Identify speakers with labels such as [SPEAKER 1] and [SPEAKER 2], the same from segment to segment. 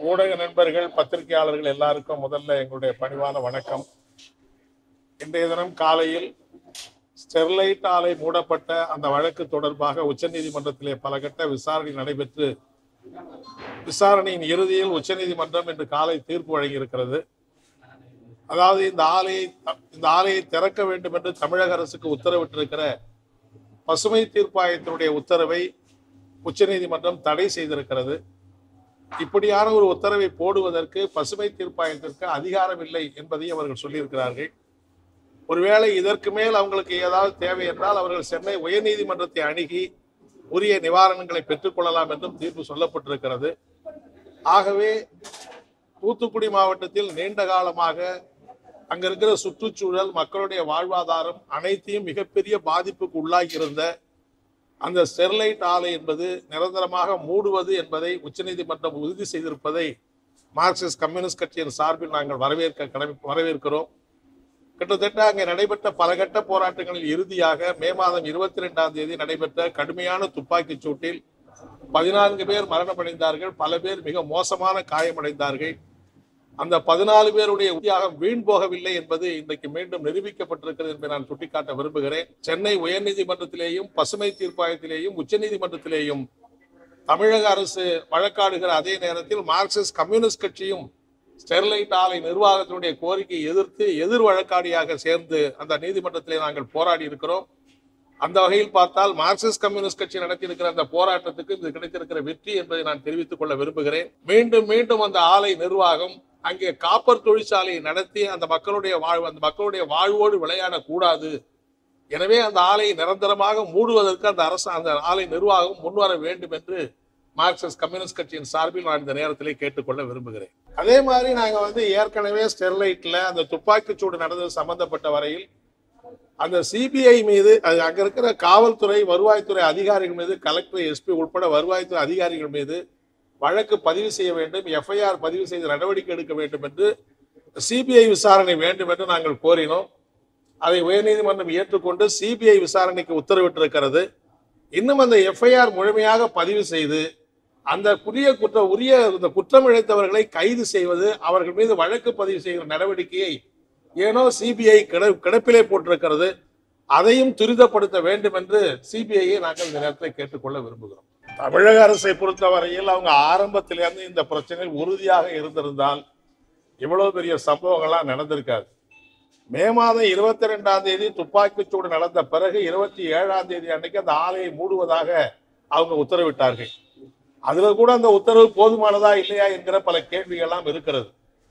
[SPEAKER 1] ஊடக நண்பர்கள் பத்திரிகையாளர்கள் எல்லாருக்கும் முதல்ல எங்களுடைய பணிவான வணக்கம் இன்றைய தினம் காலையில் ஸ்டெர்லைட் ஆலை மூடப்பட்ட அந்த வழக்கு தொடர்பாக உச்சநீதிமன்றத்திலே பல கட்ட விசாரணை நடைபெற்று விசாரணையின் இறுதியில் உச்சநீதிமன்றம் இன்று காலை தீர்ப்பு வழங்கியிருக்கிறது அதாவது இந்த ஆலையை இந்த ஆலையை திறக்க வேண்டும் என்று தமிழக அரசுக்கு உத்தரவிட்டிருக்கிற பசுமை தீர்ப்பாயத்தினுடைய உத்தரவை உச்சநீதிமன்றம் தடை செய்திருக்கிறது இப்படியான ஒரு உத்தரவை போடுவதற்கு பசுமை தீர்ப்பாயத்திற்கு அதிகாரம் இல்லை என்பதை அவர்கள் சொல்லியிருக்கிறார்கள் ஒருவேளை இதற்கு மேல் அவங்களுக்கு ஏதாவது தேவை என்றால் அவர்கள் சென்னை உயர்நீதிமன்றத்தை அணுகி உரிய நிவாரணங்களை பெற்றுக்கொள்ளலாம் என்றும் தீர்ப்பு சொல்லப்பட்டிருக்கிறது ஆகவே தூத்துக்குடி மாவட்டத்தில் நீண்ட காலமாக அங்க இருக்கிற சுற்றுச்சூழல் மக்களுடைய வாழ்வாதாரம் அனைத்தையும் மிகப்பெரிய பாதிப்புக்கு உள்ளாகி இருந்த அந்த ஸ்டெர்லைட் ஆலை என்பது நிரந்தரமாக மூடுவது என்பதை உச்சநீதிமன்றம் உறுதி செய்திருப்பதை மார்க்சிஸ்ட் கம்யூனிஸ்ட் கட்சியின் சார்பில் நாங்கள் வரவேற்க கடமை வரவேற்கிறோம் கிட்டத்தட்ட அங்கே நடைபெற்ற பல கட்ட போராட்டங்களில் இறுதியாக மே மாதம் இருபத்தி ரெண்டாம் தேதி நடைபெற்ற கடுமையான துப்பாக்கிச் சூட்டில் பதினான்கு பேர் மரணமடைந்தார்கள் பல பேர் மிக மோசமான காயமடைந்தார்கள் அந்த பதினாலு பேருடைய தியாகம் வீண் போகவில்லை என்பது இன்றைக்கு மீண்டும் நிரூபிக்கப்பட்டிருக்கிறது என்பதை நான் சுட்டிக்காட்ட விரும்புகிறேன் சென்னை உயர்நீதிமன்றத்திலேயும் பசுமை தீர்ப்பாயத்திலேயும் உச்சநீதிமன்றத்திலேயும் தமிழக அரசு வழக்காடுகிற அதே நேரத்தில் மார்க்சிஸ்ட் கம்யூனிஸ்ட் கட்சியும் ஸ்டெர்லைட் ஆலை நிர்வாகத்தினுடைய கோரிக்கையை எதிர்த்து எதிர் வழக்காடியாக சேர்ந்து அந்த நீதிமன்றத்திலே நாங்கள் போராடி இருக்கிறோம் அந்த வகையில் பார்த்தால் மார்க்சிஸ்ட் கம்யூனிஸ்ட் கட்சி நடத்தியிருக்கிற அந்த போராட்டத்துக்கு இது கிடைத்திருக்கிற வெற்றி என்பதை நான் தெரிவித்துக் கொள்ள விரும்புகிறேன் மீண்டும் மீண்டும் அந்த ஆலை நிர்வாகம் அங்கே காப்பர் தொழிற்சாலையை நடத்தி அந்த மக்களுடைய வாழ்வு அந்த மக்களுடைய வாழ்வோடு விளையாடக்கூடாது எனவே அந்த ஆலையை நிரந்தரமாக மூடுவதற்கு அந்த அரசு அந்த ஆலை நிர்வாகம் முன்வர வேண்டும் என்று மார்க்சிஸ்ட் கம்யூனிஸ்ட் கட்சியின் சார்பில் நான் இந்த நேரத்திலே கேட்டுக்கொள்ள விரும்புகிறேன் அதே மாதிரி நாங்க வந்து ஏற்கனவே ஸ்டெர்லைட்ல அந்த துப்பாக்கிச் சூடு நடந்தது சம்பந்தப்பட்ட வரையில் அந்த சிபிஐ மீது அது அங்க இருக்கிற காவல்துறை வருவாய்த்துறை அதிகாரிகள் மீது கலெக்டர் எஸ்பி உட்பட வருவாய்த்துறை அதிகாரிகள் மீது வழக்கு பதிவு செய்ய வேண்டும் எஃப்ஐஆர் பதிவு செய்து நடவடிக்கை எடுக்க வேண்டும் என்று சிபிஐ விசாரணை வேண்டும் என்று நாங்கள் கோரினோம் அதை உயர்நீதிமன்றம் ஏற்றுக்கொண்டு சிபிஐ விசாரணைக்கு உத்தரவிட்டிருக்கிறது இன்னும் அந்த எஃப்ஐஆர் முழுமையாக பதிவு செய்து அந்த புதிய குற்ற உரிய இந்த குற்றம் இழைத்தவர்களை கைது செய்வது அவர்கள் மீது வழக்கு பதிவு செய்கிற நடவடிக்கையை ஏனோ சிபிஐ கிடப்பிலே போட்டிருக்கிறது அதையும் துரிதப்படுத்த வேண்டும் என்று சிபிஐயை நாங்கள் இந்த நேரத்தில் கேட்டுக்கொள்ள விரும்புகிறோம் தமிழக அரசை பொறுத்தவரையில் அவங்க ஆரம்பத்திலிருந்து இந்த பிரச்சனையில் உறுதியாக இருந்திருந்தால் இவ்வளவு பெரிய சம்பவங்கள்லாம் நடந்திருக்காது மே மாதம் இருபத்தி ரெண்டாம் தேதி துப்பாக்கிச்சூடு நடந்த பிறகு இருபத்தி ஏழாம் தேதி அன்னைக்கு அந்த ஆலையை மூடுவதாக அவங்க உத்தரவிட்டார்கள் அதுல கூட அந்த உத்தரவு போதுமானதா இல்லையா என்கிற பல கேள்விகள்லாம் இருக்கிறது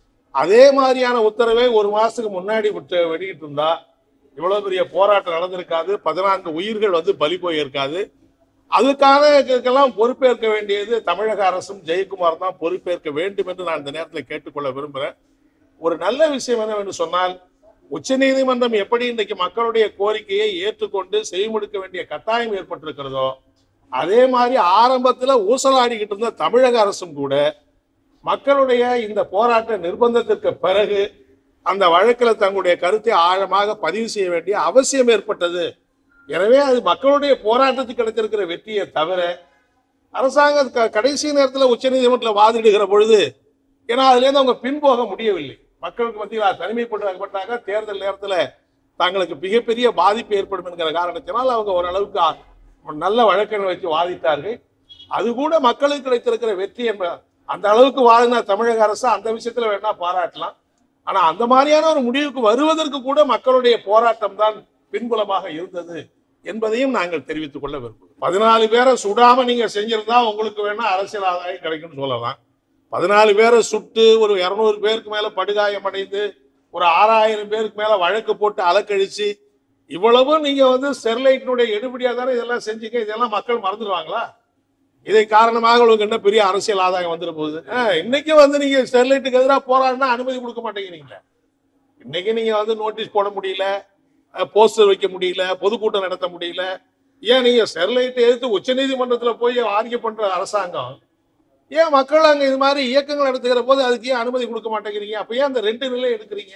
[SPEAKER 1] அதே மாதிரியான உத்தரவை ஒரு மாசத்துக்கு முன்னாடி விட்டு வெளியிட்டு இருந்தா இவ்வளவு பெரிய போராட்டம் நடந்திருக்காது பதினான்கு உயிர்கள் வந்து பலி போயிருக்காது அதுக்கான இதுக்கெல்லாம் பொறுப்பேற்க வேண்டியது தமிழக அரசும் ஜெயக்குமார் தான் பொறுப்பேற்க வேண்டும் என்று நான் இந்த நேரத்தில் கேட்டுக்கொள்ள விரும்புகிறேன் ஒரு நல்ல விஷயம் என்னவென்று சொன்னால் உச்சநீதிமன்றம் எப்படி இன்றைக்கு மக்களுடைய கோரிக்கையை ஏற்றுக்கொண்டு செய்முடுக்க வேண்டிய கட்டாயம் ஏற்பட்டிருக்கிறதோ அதே மாதிரி ஆரம்பத்தில் ஊசலாடிக்கிட்டு இருந்த தமிழக அரசும் கூட மக்களுடைய இந்த போராட்ட நிர்பந்தத்திற்கு பிறகு அந்த வழக்கில் தங்களுடைய கருத்தை ஆழமாக பதிவு செய்ய வேண்டிய அவசியம் ஏற்பட்டது எனவே அது மக்களுடைய போராட்டத்துக்கு கிடைத்திருக்கிற வெற்றியை தவிர அரசாங்கம் க- கடைசி நேரத்தில் உச்சநீதிமன்றத்தில் வாதிடுகிற பொழுது ஏன்னா அதுலேருந்து அவங்க பின்போக முடியவில்லை மக்களுக்கு மத்தியில் தனிமைப்படுத்தப்பட்டாங்க தேர்தல் நேரத்தில் தங்களுக்கு மிகப்பெரிய பாதிப்பு ஏற்படும் என்கிற காரணத்தினால் அவங்க ஓரளவுக்கு ஆ- ஒரு நல்ல வழக்கங்கள் வச்சு வாதிட்டார்கள் அது கூட மக்களுக்கு கிடைத்திருக்கிற வெற்றி என்ப அந்த அளவுக்கு வாதின தமிழக அரசு அந்த விஷயத்துல வேணா பாராட்டலாம் ஆனா அந்த மாதிரியான ஒரு முடிவுக்கு வருவதற்கு கூட மக்களுடைய போராட்டம் தான் பின்புலமாக இருந்தது என்பதையும் நாங்கள் தெரிவித்துக் கொள்ள விரும்புகிறோம் பதினாலு பேரை சுடாம நீங்க செஞ்சிருந்தா உங்களுக்கு வேணா அரசியல் ஆதாயம் கிடைக்கும்னு சொல்லலாம் பதினாலு பேரை சுட்டு ஒரு இருநூறு பேருக்கு மேல படுகாயம் அடைந்து ஒரு ஆறாயிரம் பேருக்கு மேல வழக்கு போட்டு அலக்கழிச்சு இவ்வளவும் நீங்க வந்து ஸ்டெர்லைட்டினுடைய எடுபடியா தானே இதெல்லாம் செஞ்சீங்க இதெல்லாம் மக்கள் மறந்துடுவாங்களா இதை காரணமாக உங்களுக்கு என்ன பெரிய அரசியல் ஆதாயம் வந்துட போகுது ஆஹ், இன்னைக்கு வந்து நீங்க ஸ்டெர்லைட்டுக்கு எதிராக போராடினா அனுமதி கொடுக்க மாட்டேங்கிறீங்களே இன்னைக்கு நீங்க வந்து நோட்டீஸ் போட முடியல போஸ்டர் வைக்க முடியல பொதுக்கூட்டம் நடத்த முடியல ஏன் நீங்க ஸ்டெர்லைட்டை எதிர்த்து உச்சநீதிமன்றத்துல போய் ஆர்கிய பண்ற அரசாங்கம் ஏன் மக்கள் அங்க இது மாதிரி இயக்கங்கள் நடத்துகிற போது அதுக்கு ஏன் அனுமதி கொடுக்க மாட்டேங்கிறீங்க அப்ப ஏன் அந்த ரெண்டு நிலை எடுக்கிறீங்க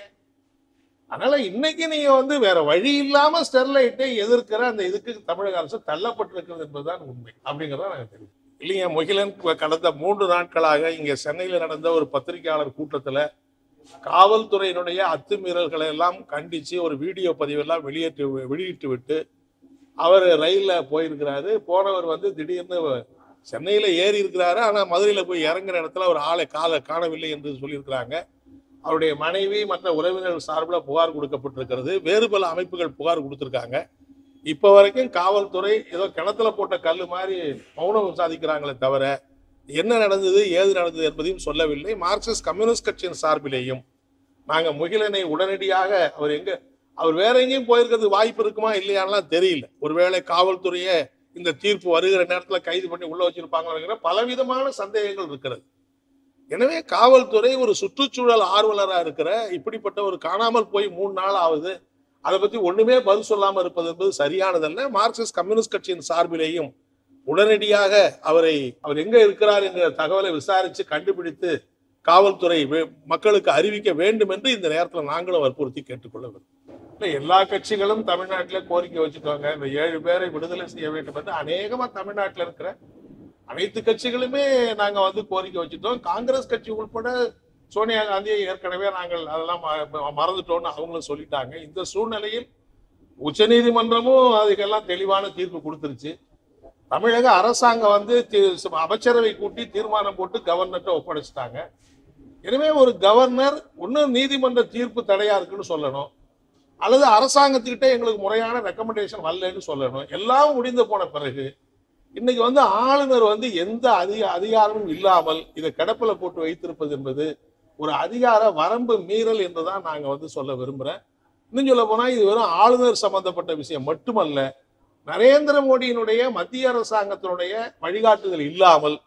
[SPEAKER 1] அதனால இன்னைக்கு நீங்க வந்து வேற வழி இல்லாம ஸ்டெர்லைட்டை எதிர்க்கிற அந்த இதுக்கு தமிழக அரசு தள்ளப்பட்டிருக்கிறது என்பதுதான் உண்மை அப்படிங்கிறத நாங்க தெரியும் இல்லைங்க முகிலன் கடந்த மூன்று நாட்களாக இங்க சென்னையில் நடந்த ஒரு பத்திரிகையாளர் கூட்டத்துல காவல்துறையினுடைய அத்துமீறல்களை எல்லாம் கண்டிச்சு ஒரு வீடியோ பதிவெல்லாம் வெளியேற்றி வெளியிட்டு விட்டு அவர் ரயில்ல போயிருக்கிறாரு போனவர் வந்து திடீர்னு சென்னையில ஏறி இருக்கிறாரு ஆனா மதுரையில போய் இறங்குற இடத்துல ஒரு ஆளை கால காணவில்லை என்று சொல்லியிருக்கிறாங்க அவருடைய மனைவி மற்ற உறவினர்கள் சார்பில் புகார் கொடுக்கப்பட்டிருக்கிறது வேறு பல அமைப்புகள் புகார் கொடுத்திருக்காங்க இப்ப வரைக்கும் காவல்துறை ஏதோ கிணத்துல போட்ட கல்லு மாதிரி மௌனம் சாதிக்கிறாங்களே தவிர என்ன நடந்தது ஏது நடந்தது என்பதையும் சொல்லவில்லை மார்க்சிஸ்ட் கம்யூனிஸ்ட் கட்சியின் சார்பிலேயும் நாங்க முகிலனை உடனடியாக அவர் எங்க அவர் வேற எங்கேயும் போயிருக்கிறதுக்கு வாய்ப்பு இருக்குமா இல்லையான்லாம் தெரியல ஒருவேளை காவல்துறையை இந்த தீர்ப்பு வருகிற நேரத்துல கைது பண்ணி உள்ள வச்சிருப்பாங்கிற பலவிதமான சந்தேகங்கள் இருக்கிறது எனவே காவல்துறை ஒரு சுற்றுச்சூழல் ஆர்வலரா இருக்கிற இப்படிப்பட்ட ஒரு காணாமல் போய் மூணு நாள் ஆகுது அதை பத்தி ஒண்ணுமே பதில் சொல்லாம இருப்பது என்பது சரியானதல்ல மார்க்சிஸ்ட் கம்யூனிஸ்ட் கட்சியின் சார்பிலேயும் உடனடியாக அவரை அவர் எங்க இருக்கிறார் என்கிற தகவலை விசாரித்து கண்டுபிடித்து காவல்துறை வே- மக்களுக்கு அறிவிக்க வேண்டும் என்று இந்த நேரத்தில் நாங்களும் வற்புறுத்தி கேட்டுக்கொள்ள வேண்டும் இல்லை எல்லா கட்சிகளும் தமிழ்நாட்டில் கோரிக்கை வச்சுட்டாங்க இந்த ஏழு பேரை விடுதலை செய்ய வேண்டும் என்று அநேகமா தமிழ்நாட்டில் இருக்கிற அனைத்து கட்சிகளுமே நாங்க வந்து கோரிக்கை வச்சுட்டோம் காங்கிரஸ் கட்சி உட்பட சோனியா காந்தியை ஏற்கனவே நாங்கள் அதெல்லாம் ம- மறந்துட்டோம்னு அவங்களும் சொல்லிட்டாங்க இந்த சூழ்நிலையில் உச்சநீதிமன்றமும் அதுக்கெல்லாம் தெளிவான தீர்ப்பு கொடுத்துருச்சு தமிழக அரசாங்கம் வந்து தி- அமைச்சரவை கூட்டி தீர்மானம் போட்டு கவர்னர்கிட்ட ஒப்படைச்சிட்டாங்க எனவே ஒரு கவர்னர் ஒன்னும் நீதிமன்ற தீர்ப்பு தடையா இருக்குன்னு சொல்லணும் அல்லது அரசாங்கத்துக்கிட்ட எங்களுக்கு முறையான ரெக்கமெண்டேஷன் வரலன்னு சொல்லணும் எல்லாம் முடிந்து போன பிறகு இன்னைக்கு வந்து ஆளுநர் வந்து எந்த அதிக அதிகாரமும் இல்லாமல் இதை கிடப்பில போட்டு வைத்திருப்பது என்பது ஒரு அதிகார வரம்பு மீறல் என்றுதான் நாங்க வந்து சொல்ல விரும்புறேன் இன்னும் சொல்ல போனா இது வெறும் ஆளுநர் சம்பந்தப்பட்ட விஷயம் மட்டுமல்ல நரேந்திர மோடியினுடைய மத்திய அரசாங்கத்தினுடைய வழிகாட்டுதல் இல்லாமல்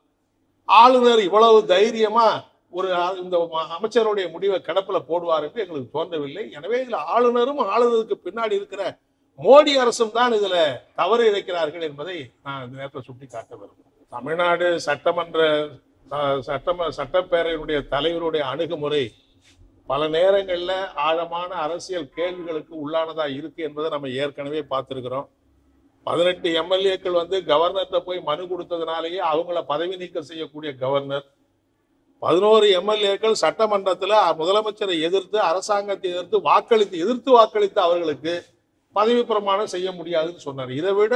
[SPEAKER 1] ஆளுநர் இவ்வளவு தைரியமா ஒரு ஆ- இந்த ம- அமைச்சருடைய முடிவை கிடப்பில் போடுவார் என்று எங்களுக்கு தோன்றவில்லை எனவே இதுல ஆளுநரும் ஆளுநருக்கு பின்னாடி இருக்கிற மோடி அரசும் தான் இதுல தவறு இழைக்கிறார்கள் என்பதை நான் இந்த நேரத்தில் சுட்டி காட்ட விரும்புகிறேன் தமிழ்நாடு சட்டமன்ற அஹ், சட்டம சட்டப்பேரவையினுடைய தலைவருடைய அணுகுமுறை பல நேரங்கள்ல ஆழமான அரசியல் கேள்விகளுக்கு உள்ளானதா இருக்கு என்பதை நம்ம ஏற்கனவே பார்த்திருக்கிறோம் பதினெட்டு எம்எல்ஏக்கள் வந்து கவர்னர்கிட்ட போய் மனு கொடுத்ததுனாலேயே அவங்கள பதவி நீக்கம் செய்யக்கூடிய கவர்னர் பதினோரு எம்எல்ஏக்கள் சட்டமன்றத்துல முதலமைச்சரை எதிர்த்து அரசாங்கத்தை எதிர்த்து வாக்களித்து எதிர்த்து வாக்களித்து அவர்களுக்கு பதவி பிரமாணம் செய்ய முடியாதுன்னு சொன்னார் இதை விட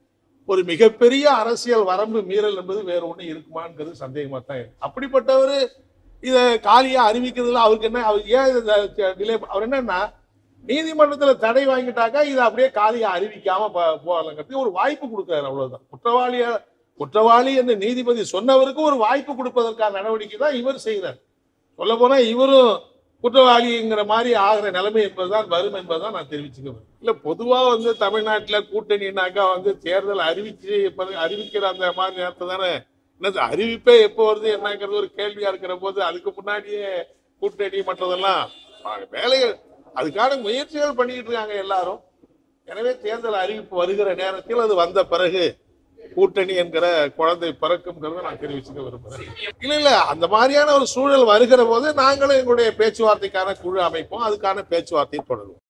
[SPEAKER 1] ஒரு மிகப்பெரிய அரசியல் வரம்பு மீறல் என்பது வேற ஒண்ணு இருக்குமாங்கிறது சந்தேகமா தான் இருக்கு அப்படிப்பட்டவர் இதை காலியா அறிவிக்கிறதுல அவருக்கு என்ன அவர் ஏன் டிலே அவர் என்னன்னா நீதிமன்றத்துல தடை வாங்கிட்டாக்கா இதை அப்படியே காலியா அறிவிக்காம ப- போகலாங்கிறதுக்கு ஒரு வாய்ப்பு கொடுக்குறாரு அவ்வளவுதான் குற்றவாளிய குற்றவாளி என்று நீதிபதி சொன்னவருக்கு ஒரு வாய்ப்பு கொடுப்பதற்கான நடவடிக்கை தான் இவர் செய்கிறார் சொல்ல போனா இவரும் குற்றவாளிங்கிற மாதிரி ஆகிற நிலைமை என்பதுதான் வரும் என்பதுதான் நான் தெரிவிச்சுக்குவேன் இல்ல பொதுவா வந்து தமிழ்நாட்டுல கூட்டணினாக்கா வந்து தேர்தல் அறிவிச்சு பிறகு அறிவிக்கிற அந்த மாதிரி நேரத்தை தானே என்னது அறிவிப்பே எப்போ வருது என்னங்கிறது ஒரு கேள்வியா இருக்கிற போது அதுக்கு முன்னாடியே கூட்டணி மற்றதெல்லாம் ஆ, வேலைகள் அதுக்கான முயற்சிகள் பண்ணிட்டு இருக்காங்க எல்லாரும் எனவே தேர்தல் அறிவிப்பு வருகிற நேரத்தில் அது வந்த பிறகு கூட்டணி என்கிற குழந்தை பிறக்கும்ங்கிறத நான் தெரிவிச்சுக்க விரும்புறேன் இல்ல இல்ல அந்த மாதிரியான ஒரு சூழல் வருகிற போது நாங்களும் எங்களுடைய பேச்சுவார்த்தைக்கான குழு அமைப்போம் அதுக்கான பேச்சுவார்த்தையை தொடருவோம்